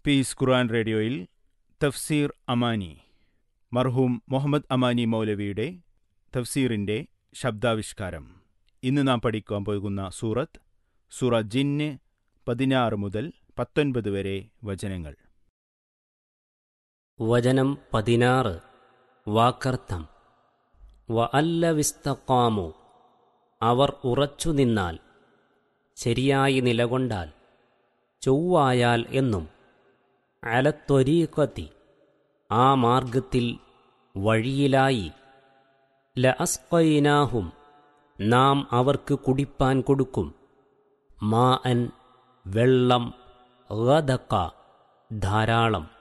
piece ഖുർആൻ റേഡിയോയിൽ തഫ്സീർ അമാനി മർഹൂം മുഹമ്മദ് അമാനി മൗലവിയുടെ തഫ്സീറിൻ്റെ ശബ്ദാവിഷ്കാരം ഇന്ന് നാം പഠിക്കാൻ പോകുന്ന സൂറത്ത് സൂറ ജിന്ന് പതിനാറ് മുതൽ പത്തൊൻപത് വരെ വചനങ്ങൾ വചനം പതിനാറ് വാക്കർത്ഥം വ അല്ല വിസ്തക്കാമു അവർ ഉറച്ചു നിന്നാൽ ശരിയായി നിലകൊണ്ടാൽ ചൊവ്വായാൽ എന്നും അലത്തൊരീക്കത്തി ആ മാർഗത്തിൽ വഴിയിലായി ല അസ്കൈനാഹും നാം അവർക്ക് കുടിപ്പാൻ കൊടുക്കും മാ അൻ വെള്ളം ഗദക്ക ധാരാളം